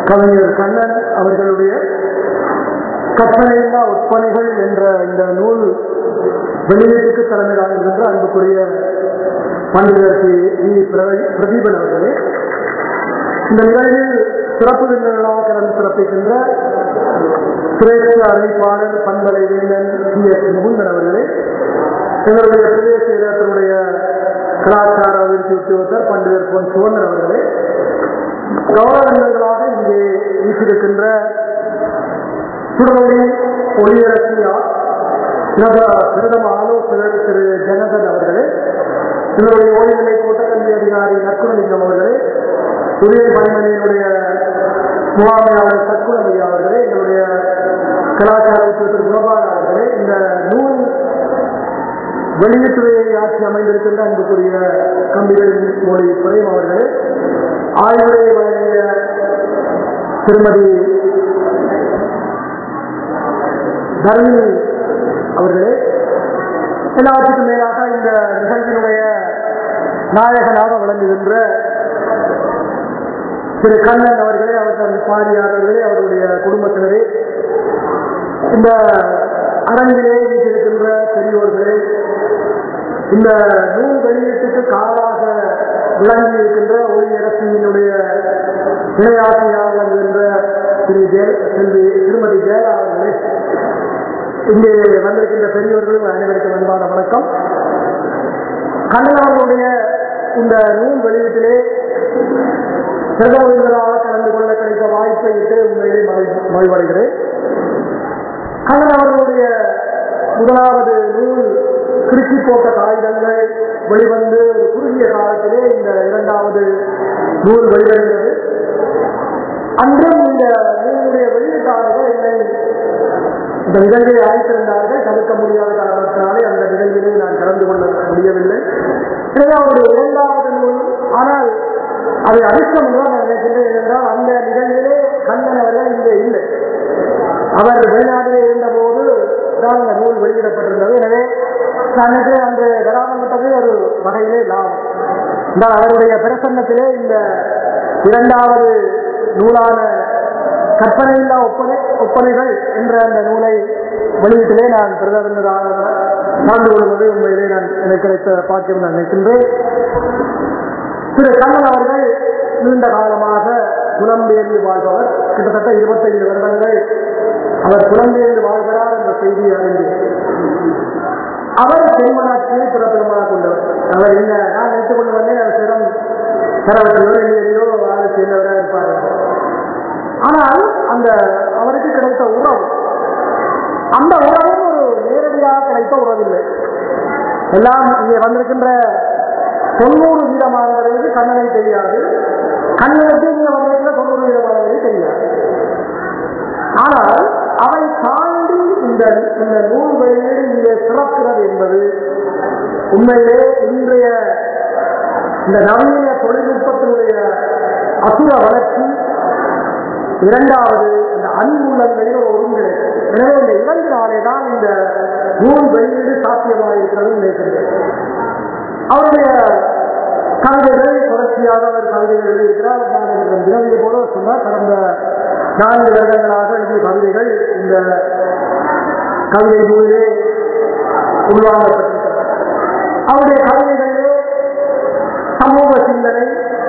கவிஞர் கண்ணன் அவர்களுடைய கற்பனையில்லா ஒப்பனைகள் என்ற இந்த நூல் வெளியீட்டுக்கு தலைமை தாங்குகின்ற அன்புக்குரிய பண்டிதர் ஸ்ரீ வி. பிரதி- பிரதீபன் அவர்களே இந்த நிகழ்வில் சிறப்பு விருந்தினர்களாக கலந்து சிறப்பிக்கின்ற சிரேஷ்ட அறிவிப்பாளர் பண்பலை வேந்தன் சி எஸ் முகுந்தன் அவர்களே எங்களுடைய பிரதேச இடத்தினுடைய கலாச்சார அபிவிருத்தி உத்தியோகத்தர் பண்டிதர் பொன் சுவந்தன் அவர்களே கௌரவங்களாக இங்கே வீட்டிருக்கின்ற சுடலொளி ஒளியரசியா பிரதம ஆலோசகர் திரு ஜனகன் அவர்களே எங்களுடைய ஓய்வுநிலை கூட்டக்கல்வி அதிகாரி நக்குணலிங்கம் அவர்களே உரிய பணிமனையினுடைய முகாமையாளர் சக்குணமி அவர்களே எங்களுடைய கலாச்சார உத்தியோகத்தர் கோபால் அவர்களே இந்த நூல் வெளியீட்டுரையை ஆட்சி அமைந்திருக்கின்ற அன்புக்குரிய கம்பிகள் மொழி பிரேம் அவர்களே ஆய்வுரை வழங்கிய திருமதி தரணி அவர்களே எல்லாத்துக்கும் மேலாக இந்த நிகழ்ச்சியினுடைய நாயகனாக விளங்குகின்ற திரு கண்ணன் அவர்களே அவர் பாரியார் அவர்களே அவருடைய குடும்பத்தினரே இந்த அரங்கிலே வீட்டிருக்கின்ற பெரியோர்களே இந்த நூல் வெளியீட்டுக்கு காலாக விளங்கி இருக்கின்ற ஒளியரசியினுடைய இணையாசியாக விளங்குகின்ற திரு ஜெய செல்வி திருமதி ஜெயலா அவர்களே இங்கே வந்திருக்கின்ற பெரியவர்களும் அனைவருக்கும் அன்பான வணக்கம் கண்ணனாவுடைய இந்த நூல் வெளியீட்டிலே பிரதமர்களாக கலந்து கொள்ள கிடைத்த வாய்ப்பை இட்டு உண்மையிலே மகிழ்- மகிழ்வடைகிறேன் கண்ணன் அவர்களுடைய முதலாவது நூல் கிருச்சி போட்ட காகிதங்கள் வெளிவந்து ஒரு குறுகிய காலத்திலே இந்த இரண்டாவது நூல் வெளிவருகிறது அன்றும் இந்த நூலுடைய வெளியீட்டாளர்கள் என்னை இந்த நிகழ்வை அழைத்திருந்தார்கள் தடுக்க முடியாத காரணத்தினாலே அந்த நிகழ்விலே நான் கலந்து கொள்ள முடியவில்லை எனவே அவருடைய இரண்டாவது நூல் ஆனால் அதை அதிர்ஷ்டம் என்று நான் நினைக்கின்றேன் ஏனென்றால் அந்த நிகழ்விலே கண்ணன் அவர்கள் இங்கே இல்லை அவர் வெளிநாட்டிலே இருந்தபோது தான் அந்த நூல் வெளியிடப்பட்டிருந்தது எனவே நான் நினைக்கிறேன் அன்று வராமல் விட்டது ஒரு வகையிலே லாபம் என்றால் அவருடைய பிரசன்னத்திலே இந்த இரண்டாவது நூலான கற்பனையில்லா ஒப்பனை ஒப்பனைகள் என்ற அந்த நூலை வெளியீட்டிலே நான் பிரதமராக கலந்து கொள்வது உண்மையிலே நான் எனக்கு கிடைத்த பாக்கியம் நான் நினைக்கின்றேன் திரு கண்ணன் அவர்கள் நீண்ட காலமாக புலம்பெயர்ந்து வாழ்பவர் கிட்டத்தட்ட இருபத்தைந்து வருடங்கள் அவர் புலம்பெயர்ந்து வாழ்கிறார் என்ற செய்தியை அறிந்தேன் அவர் தென்மனாட்சியை பிறப்பிடமாக கொண்டவர் அவர் என்ன நான் நினைத்துக் கொண்டு வந்தேன் அவர் சிறம் தரவர்களோ எங்கேயோ ஆளை சேர்ந்தவராக இருப்பார் ஆனால் அந்த அவருக்கு கிடைத்த உறவு அந்த உறவும் ஒரு நேரடியாக கிடைத்த உறவில்லை எல்லாம் இங்கே வந்திருக்கின்ற தொண்ணூறு வீதமானவர்களுக்கு கண்ணனை தெரியாது கண்ணனுக்கு இங்கே வந்திருக்கிற தொண்ணூறு வீதமானவர்களுக்கு தெரியாது ஆனால் அவை தாண்டி இந்த இந்த நூல் வெளியீடு இங்கே சிறக்கிறது என்பது உண்மையிலே இன்றைய இந்த நவீன தொழில்நுட்பத்தினுடைய அசுர வளர்ச்சி இரண்டாவது இந்த அன்புள்ளங்களில் ஒரு ஒருங்கிணைப்பு எனவே இந்த இரண்டு நாளே தான் இந்த நூல் வெளியீடு சாத்தியமாக இருக்கிறது நினைக்கிறேன் அவருடைய கவிதைகள் தொடர்ச்சியாக அவர் கவிதைகள் எழுதியிருக்கிறார் நான் எனக்கு வினவிய போல சொன்னார் கடந்த நான்கு வருடங்களாக எழுதிய கவிதைகள் இந்த கவிதை நூலிலே உருவாக்கப்பட்டிருக்கிறது அவருடைய கவிதைகளிலே சமூக சிந்தனை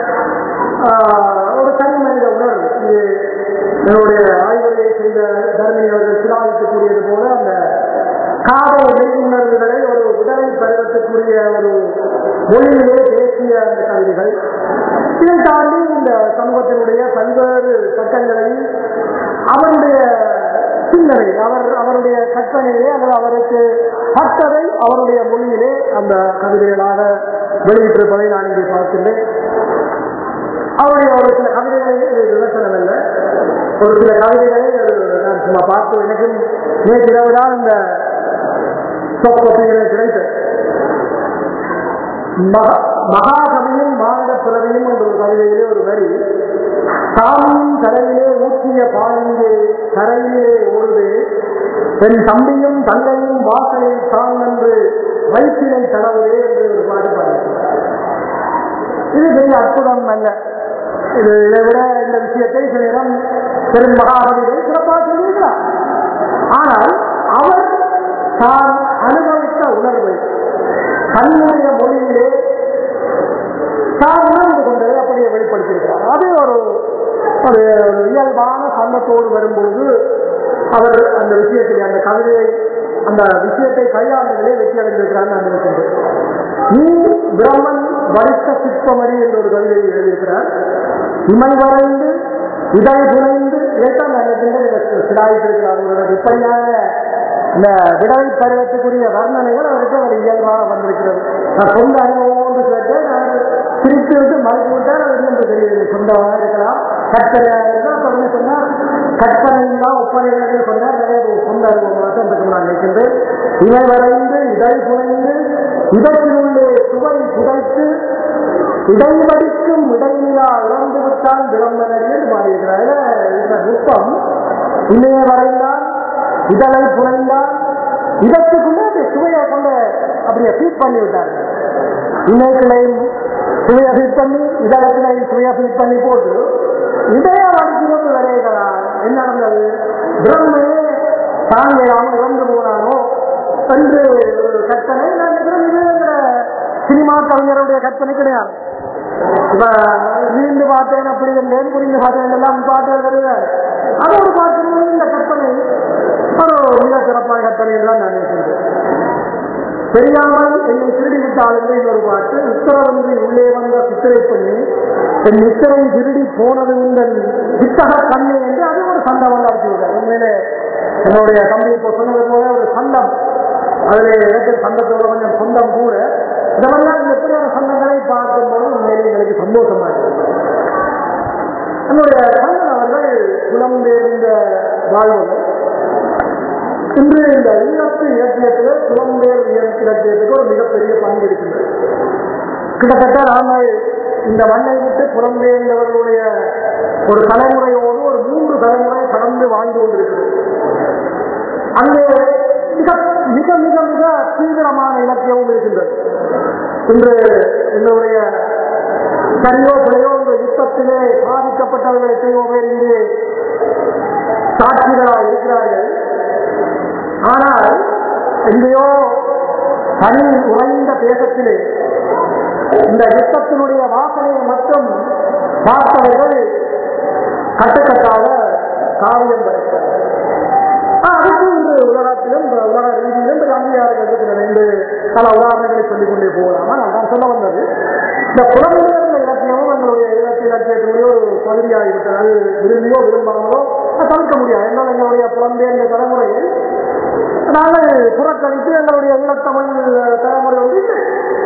ஆஹ், ஒரு தனி மனித உணர்வு இது என்னுடைய ஆய்வுரையை செய்த தர்மி அவர்கள் சிலாவித்து கூறியது போல அந்த காதல் மெய்யுணர்வுகளை ஒரு உடலை பருவத்துக்குரிய ஒரு மொழியிலே பேசிய அந்த கவிதைகள் இதை தாண்டி இந்த சமூகத்தினுடைய பல்வேறு சட்டங்களையும் அவருடைய சிந்தனை அவர் அவருடைய கற்பனையிலே அல்லது அவருக்கு பட்டதை அவருடைய மொழியிலே அந்த கவிதைகளாக வெளியிட்டிருப்பதை நான் இங்கே பார்க்கின்றேன் அவருடைய ஒரு சில கவிதைகளை இது விமர்சனம் அல்ல ஒரு சில கவிதைகளை அது நான் சும்மா பார்த்து எனக்கும் நேற்று இரவு தான் இந்த சொற்கொப்பைகளை கிடைத்தது மகா- மகாகவியும் மானிட பிறவியும் என்ற ஒரு கவிதையிலே ஒரு வரி சாமியின் தலையிலே ஊற்றிய பாலிங்கே கரையிலே ஓடுது என் தம்பியும் தங்கையும் வாசலில் தான் என்று வயிற்றினை தடவுதே என்று ஒரு பாட்டு பாடினார் இது பெரிய அற்புதம் அல்ல இது இதை விட இந்த விஷயத்தை சில நேரம் பெரும் மகாகவிகள் சிறப்பாக சொல்லியிருக்கிறார் ஆனால் அவர் தான் அனுபவித்த உணர்வை தன்னுடைய மொழியிலே தான் உணர்ந்து கொண்டதை அப்படியே வெளிப்படுத்தியிருக்கிறார் அது ஒரு ஒரு ஒரு இயல்பான சந்தத்தோடு வரும்போது அவர் அந்த விஷயத்தில் அந்த கவிதையை அந்த விஷயத்தை கையாண்டதிலே வெற்றி அடைந்திருக்கிறார் நான் நினைக்கின்றேன் நீ பிரம்மன் வரித்த சிற்பமணி என்ற ஒரு கவிதையை எழுதியிருக்கிறார் இமை வரைந்து இதழ் புனைந்து இதைத்தான் நான் நினைக்கின்றேன் சிலாயிட்டிருக்கிறார் அவரோட இப்படியாக இந்த விடவை பருவத்துக்குரிய வர்ணனைகள் அவருக்கு அவர் இயல்பாக வந்திருக்கிறது நான் சொந்த அனுபவம் என்று கேட்டேன் நான் பிரித்து விட்டு மறுத்து விட்டால் அது என்று தெரியவில்லை சொந்தமாக இருக்கலாம் கற்பனையாக இருந்தால் தொடர்ந்து சொன்னால் கற்பனையும் தான் ஒப்பனைகள் சொன்னால் நிறைய ஒரு சொந்த அனுபவமாக என்று நான் நினைக்கின்றேன் இவை வரைந்து இதழ் புனைந்து இதற்றினுள்ளே சுவை புதைத்து இடைவடிக்கும் இடைநிலா இறந்து விட்டால் விளம்பரங்கள் மாறியிருக்கிறார் இந்த நுட்பம் இணைய வரைந்தான் இதழை புனைந்தான் இதற்குள்ளே அந்த சுவையை கொண்டு அப்படியே ஃபீட் பண்ணி விட்டார்கள் இணையத்திலையும் சுவையை ஃபீட் பண்ணி இதழத்திலையும் சுவையை ஃபீட் பண்ணி போட்டு இதைய வடிக்கும் வரைகிறார் என்ன நடந்தது பிரம்மையே தாங்கலாமல் இறந்து போனானோ என்று ஒரு கற்பனை நான் நினைக்கிறேன் இது எங்கட சினிமா கவிஞருடைய கற்பனை கிடையாது இப்ப நீண்டு பார்த்தேன் அப்படி இருந்தேன் புரிந்து பார்த்தேன் எல்லாம் பாட்டு எழுதுறாரு அதோடு பார்க்கும்போது இந்த கற்பனை ஒரு மிக சிறப்பான கற்பனை தான் நான் நினைக்கின்றேன் தெரியாமல் என்னை திருடி விட்டால் என்று இன்னொரு பாட்டு உத்தரவின்றி உள்ளே வந்த சித்திரை பண்ணி என் நித்திரை திருடி போனது உங்கள் வித்தக கண்ணு என்று அது ஒரு சண்டம் வந்து அடிச்சு விட்டார் உண்மையிலே என்னுடைய தம்பி இப்போ சொன்னது போல ஒரு சண்டம் அதில் எனக்கு சண்டத்தோட கொஞ்சம் சொந்தம் கூட இந்த மாதிரிலாம் இந்த எப்படியான சண்டங்களை பார்க்கும்போது உண்மையிலே எங்களுக்கு சந்தோஷமா இருக்கு என்னுடைய கண்ணன் அவர்கள் புலம்பெயர்ந்த வாழ்வர்கள் இன்று இந்த ஈழத்து இலக்கியத்தில் புலம்பெயர் இலக்கியத்துக்கு ஒரு மிகப்பெரிய பங்கு இருக்கின்றது கிட்டத்தட்ட நாங்கள் இந்த மண்ணை விட்டு புலம்பெயர்ந்தவர்களுடைய ஒரு தலைமுறையோடு ஒரு மூன்று தலைமுறை கடந்து வாழ்ந்து கொண்டிருக்கிறது அங்கே மிக மிக மிக மிக தீவிரமான இலக்கியமும் இருக்கின்றது இன்று எங்களுடைய சரியோ பிழையோ இந்த யுத்தத்திலே பாதிக்கப்பட்டவர்கள் எத்தனையோ பேர் இங்கே சாட்சிகளாக இருக்கிறார்கள் ஆனால் எங்கேயோ தனி உறைந்த தேசத்திலே இந்த யுத்தத்தினுடைய வாசனையை மட்டும் பார்த்தவர்கள் கட்டுக்கட்டாக காவியம் படைத்தார் அதுக்கு இந்த உலகத்திலும் இந்த உலக ரீதியிலும் இந்த அங்கீகாரங்கள் இருக்கின்றன என்று பல உதாரணங்களை சொல்லிக் கொண்டே போகலாமா நான் சொல்ல வந்தது இந்த புலம்பெயர்ந்த இலக்கியமும் எங்களுடைய இலக்கிய இலக்கியத்தினுடைய ஒரு பகுதியாக இருக்கிறது அது விரும்பியோ விரும்பாமலோ தவிர்க்க முடியாது என்றால் எங்களுடைய புலம்பெயர்ந்த தலைமுறையில் நாங்கள் புறக்கணித்து எங்களுடைய ஈழத்தமிழ் தலைமுறை வந்து இல்லை.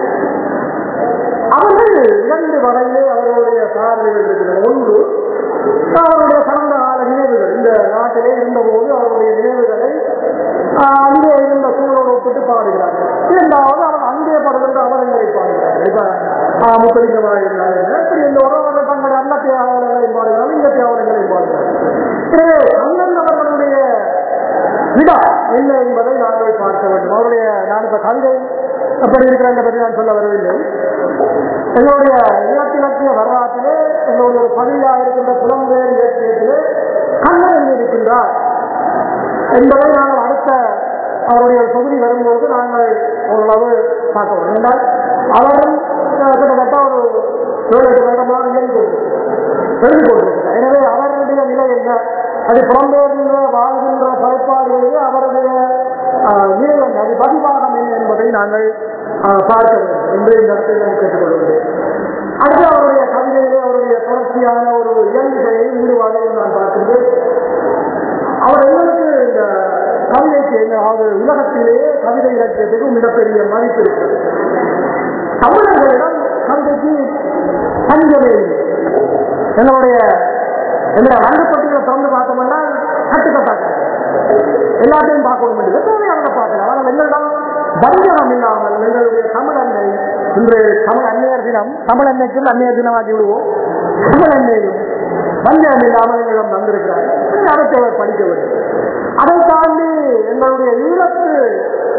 அவர்கள் இரண்டு வகையிலே அவர்களுடைய பார்வைகள் இருக்கிறது ஒன்று அவருடைய கடந்த கால நினைவுகள் இந்த நாட்டிலே இருந்தபோது அவருடைய நினைவுகளை ஆஹ், அங்கே இருந்த சூழலோடு ஒப்பிட்டு பாடுகிறார்கள் இரண்டாவது அவர் அங்கே படுகின்ற அவலங்களை பாடுகிறார்கள் இப்ப ஆஹ், முத்தலிங்கமாக இருந்தார்கள் இப்படி இந்த உறவுகள் தங்களுடைய அந்த தியாகங்களை பாடுகிறார்கள் இந்த தியாகங்களை பாடுகிறார்கள் எனவே அண்ணன் அவர்களுடைய விடா என்ன என்பதை நாங்கள் பார்க்க வேண்டும் அவருடைய நான் இப்ப கவிதை எப்படி இருக்கிறேன் பற்றி நான் சொல்ல வரவில்லை எங்களுடைய இலக்கிய வரலாற்றிலே எங்களுடைய ஒரு பகுதியாக இருக்கின்ற புலம்பெயர் இலக்கியத்திலே கண்ணன் எங்கே இருக்கின்றார் என்பதை நாங்கள் அடுத்த அவருடைய ஒரு தொகுதி வரும்போது நாங்கள் ஓரளவு பார்க்க வேண்டும் என்றால் அவரும் அஹ், கிட்டத்தட்ட ஒரு ஏழு எட்டு வருடமாக எழுதி கொண்டிருக்கிறார் எழுதி கொண்டிருக்கிறார் எனவே அவருடைய நிலை என்ன அது புலம்பெயர்ந்த வாழ்கின்ற படைப்பாளிகளிலே அவருடைய ஆஹ், நிலை என்ன அது பதிவாகம் என்ன என்பதை நாங்கள் ஆஹ், பார்க்க வேண்டும் என்று இந்த இடத்தில் நான் கேட்டுக்கொள்கிறேன் அடுத்து அவருடைய கவிதையிலே அவருடைய தொடர்ச்சியான ஒரு இயல்புகளையும் ஈடுபாடையும் நான் பார்க்கின்றேன் அவர் எங்களுக்கு இந்த கவிதைக்கு என்ன அதாவது உலகத்திலேயே கவிதை இலக்கியத்துக்கு மிகப்பெரிய மதிப்பு இருக்கிறது தமிழர்களிடம் கவிதைக்கு பஞ்சமே இல்லை எங்களுடைய எங்களுடைய வங்கப்பட்டிகளை திறந்து பார்த்தோம்னா கட்டுக்கட்டாக்க எல்லாத்தையும் பார்க்கணும் என்று தேவையானதை பார்க்கலாம் ஆனால் எங்களிடம் வஞ்சகம் இல்லாமல் எங்களுடைய தமிழ் அன்னை இன்று தமிழ் அன்னையர் தினம் தமிழ் அன்னைக்கும் அன்னையர் தினமாக்கி விடுவோம் தமிழ் அன்னையும் வஞ்சகம் இல்லாமல் எங்களிடம் வந்திருக்கிறார்கள் அவற்றை அவர் படிக்க வேண்டும் அதை தாண்டி எங்களுடைய ஈழத்து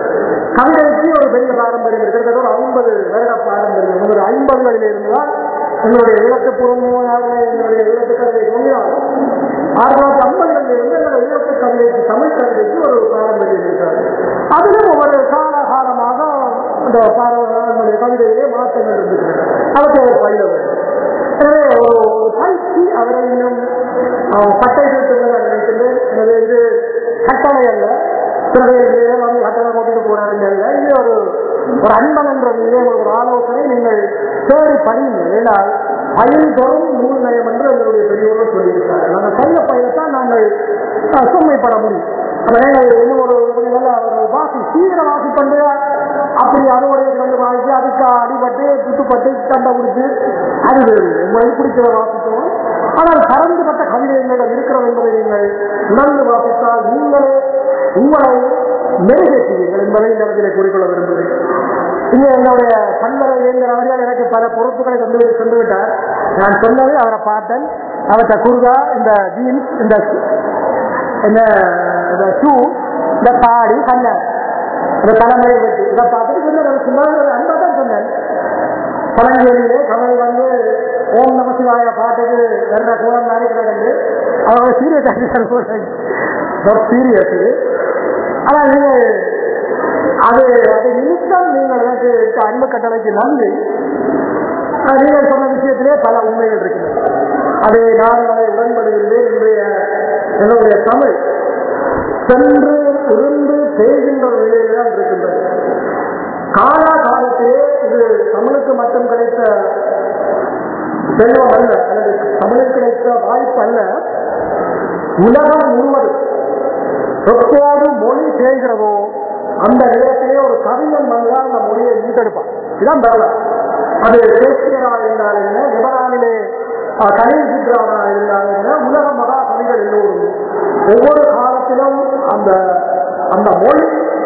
கவிதைக்கு ஒரு பெரிய பாரம்பரியம் இருக்கிறது ஒரு ஐம்பது வருட பாரம்பரியம் ஒரு ஐம்பதுகளில் இருந்துதான் எங்களுடைய ஈழத்து பூர்வமாக எங்களுடைய ஈழத்து கவிதை தோன்றினார் ஆயிரத்தி ஐம்பதுகளில் இருந்து எங்களுடைய ஈழத்து கவிதைக்கு தமிழ் கவிதைக்கு ஒரு பாரம்பரியம் இருக்கிறது அதிலும் ஒவ்வொரு கால காலமாக அந்த பாரம்பரிய கவிதையிலே மாற்றங்கள் இருந்திருக்கிறது அவற்றை அவர் பயிர வேண்டும் எனவே ஒரு பயிற்சி அவரை இன்னும் அஹ், பட்டை செலுத்துவதாக நினைக்கின்றேன் எனவே இது கட்டளை அல்ல சிறுவையிலே வந்து கட்டளை போட்டுட்டு போறாருங்க அல்ல இது ஒரு ஒரு அன்பன் என்ற நிலையை ஒரு ஆலோசனை நீங்கள் தேடி படியுங்கள் ஏனால் பயில் தோறும் நூல் நயம் என்று எங்களுடைய பெரியோர்கள் சொல்லியிருக்கிறார்கள் அந்த கையில பயிலத்தான் நாங்கள் அஹ், சுமைப்பட முடியும் அதனால இன்னும் ஒரு ஒரு நல்ல ஒரு வாசி தீவிர வாசி பண்ணு அப்படி அதோடைய வந்து வாங்கி அதுக்கு அடிபட்டு புட்டுப்பட்டு சண்டை பிடிச்சு அது உங்களுக்கு பிடிக்கிற வாசித்தோம் ஆனால் பரந்துபட்ட கவிதை எங்களிடம் இருக்கிறது என்பதை நீங்கள் உணர்ந்து வாசித்தால் நீங்களே உங்களை மெருகேற்றுவீர்கள் என்பதை இந்த இடத்திலே கூறிக்கொள்ள விரும்புகிறேன் இங்க என்னுடைய கண்மலை வேந்தர் அவர்கள் எனக்கு பல பொறுப்புகளை தந்து சென்று விட்டார் நான் சொன்னது அவரை பார்த்தேன் அவற்றை குருகா இந்த ஜீன்ஸ் இந்த இந்த இந்த ஷூ இந்த தாடி கண்ணன் இந்த தலைமுறை வச்சு இதை பார்த்துட்டு சொன்னேன் சும்மா ஒரு அன்பா தான் சொன்னேன் பழஞ்சேரியிலே கமல் வந்து ஓம் நம சிவாய பாட்டுக்கு வேற கோலம் மாதிரி கிடக்குது அவங்க சீரியஸ் ஆகிட்டாங்க சீரியஸ் இது ஆனா நீங்க அது அது நிமித்தம் நீங்கள் எனக்கு இட்ட அன்பு கட்டளைக்கு நன்றி ஆஹ் நீங்கள் சொன்ன விஷயத்திலே பல உண்மைகள் இருக்கிறது அதை நான் அதை உடன்படுகின்றேன் இன்றைய என்னுடைய தமிழ் சென்று இருந்து தேய்கின்ற ஒரு நிலையில தான் இருக்கின்றது காலா காலத்திலே இது தமிழுக்கு மட்டும் கிடைத்த செல்வம் அல்ல அல்லது தமிழுக்கு கிடைத்த வாய்ப்பு அல்ல உலகம் முழுவதும் எப்போது மொழி தேய்கிறதோ அந்த நேரத்திலே ஒரு கவிஞன் வந்தால் அந்த மொழியை மீட்டெடுப்பான் இதுதான் வரலாறு அது ஷேக்ஸ்பியரா இருந்தால் என்ன லெபனானிலே அஹ், கலீல் ஜிப்ரானா இருந்தால் என்ன உலக மகா கவிகள் எல்லோரும் ஒவ்வொரு காலத்திலும் அந்த அந்த மொழி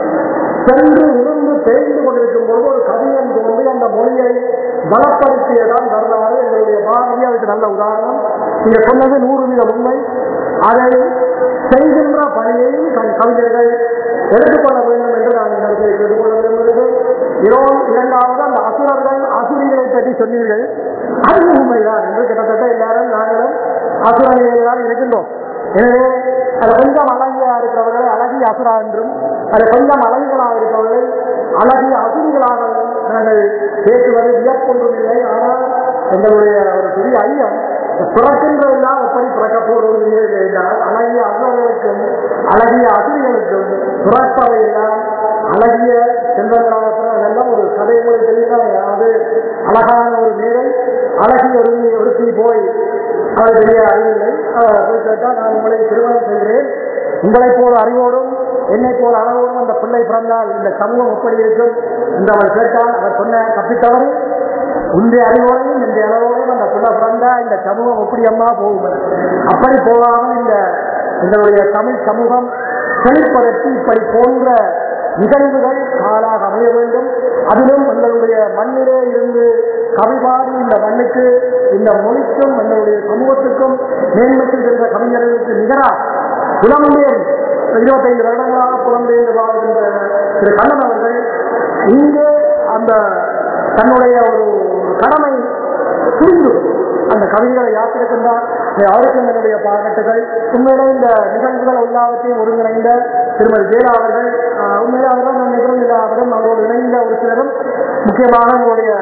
சென்று இருந்து தேய்ந்து கொண்டிருக்கும் பொழுது ஒரு கவிஞன் தோன்றி அந்த மொழியை பலப்படுத்தியதான் வரலாறு எங்களுடைய பாரதி அதுக்கு நல்ல உதாரணம் நீங்க சொன்னது நூறு வீத உண்மை அதை செய்கின்ற பணியையும் தன் கவிஞர்கள் எடுத்துக்கொள்ள வேண்டும் என்று நான் இந்த இடத்தில் கேட்டுக்கொள்ள விரும்புகிறேன் இரோ- இரண்டாவது அந்த அசுரர்கள் அசுரிகளை பற்றி சொன்னீர்கள் அது உண்மைதான் என்று கிட்டத்தட்ட எல்லாரும் நாங்களும் அசுர நிலையில் தான் இருக்கின்றோம் எனவே அது கொஞ்சம் அழகியா இருக்கிறவர்களை அழகிய அசுரா என்றும் அது கொஞ்சம் அழகிகளாக இருக்கிறவர்களை அழகிய அசுரிகளாக நாங்கள் பேசுவது வியப்பொன்றும் இல்லை ஆனால் எங்களுடைய ஒரு பெரிய ஐயம் பிறக்கின்றதெல்லாம் எப்படி பிறக்க போறது என்றால் அழகிய அசுரர்களுக்கும் அழகிய அசுரிகளுக்கும் பிறப்பவை எல்லாம் அழகிய செல்வங்களாக அதெல்லாம் ஒரு கதை போய் தெரியுமா அது அழகான ஒரு நீரை அழகிய ஒரு ஒருத்தி போய் அவர் பெரிய அறிவில்லை அவர் போய் கேட்டால் நான் உங்களை திருமணம் செய்கிறேன் உங்களைப் போல அறிவோடும் என்னை போல அளவோடும் அந்த பிள்ளை பிறந்தால் இந்த சமூகம் எப்படி இருக்கும் என்று அவர் கேட்டால் அவர் சொன்ன தப்பித்தவரை உன்னுடைய அறிவோடையும் இந்த அளவோடையும் அந்த பிள்ளை பிறந்தா இந்த சமூகம் எப்படி அம்மா போகும் அப்படி போகாமல் இந்த எங்களுடைய தமிழ் சமூகம் செழிப்பதற்கு இப்படி போன்ற நிகழ்வுகள் காலாக அமைய வேண்டும் அதிலும் எங்களுடைய மண்ணிலே இருந்து கவிபாடி இந்த மண்ணுக்கு இந்த மொழிக்கும் எங்களுடைய சமூகத்துக்கும் மேன்மைக்கு சென்ற கவிஞர்களுக்கு நிகராக புலம்பெயர் இருபத்தைந்து வருடங்களாக புலம்பெயர்ந்து வாழ்கின்ற திரு கண்ணன் அவர்கள் இங்கே அந்த தன்னுடைய ஒரு ஒரு கடமை புரிந்து அந்த கவிதைகளை யாத்திருக்கின்றார் அவருக்கு என்னுடைய பாராட்டுகள் உண்மையிலே இந்த நிகழ்வுகள் எல்லாவற்றையும் ஒருங்கிணைந்த திருமதி ஜெயலா அவர்கள் ஆஹ், உண்மையிலே அவர்கள் நான் நிகழ்வு அவரும் அவரோடு இணைந்த ஒரு சிலரும் முக்கியமாக எங்களுடைய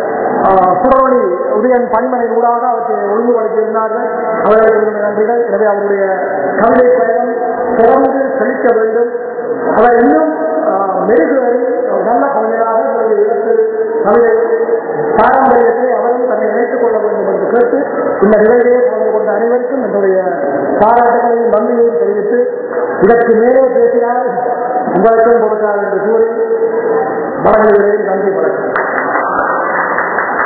ஆஹ், புறவழி உதயன் பணிமனை ஊடாக அவற்றை ஒழுங்குபடுத்தியிருந்தார்கள் அவர்களுக்கு என்னுடைய நன்றிகள் எனவே அவருடைய கவிதை பயணம் தொடர்ந்து செழிக்க வேண்டும் அவர் இன்னும் ஆஹ், மெருகுவரை ஒரு நல்ல கவிஞராக எங்களுடைய இடத்து கவிதை பாரம்பரியத்தை அவரும் தன்னை இணைத்துக் கொள்ள வேண்டும் என்று கேட்டு இந்த நிலையிலே கலந்து கொண்ட அனைவருக்கும் என்னுடைய பாராட்டுகளையும் நன்றியையும் தெரிவித்து இதற்கு மேலே பேசினால் உங்களுக்கும் கொடுக்காது என்று கூறி வழங்குகிறேன் நன்றி வணக்கம்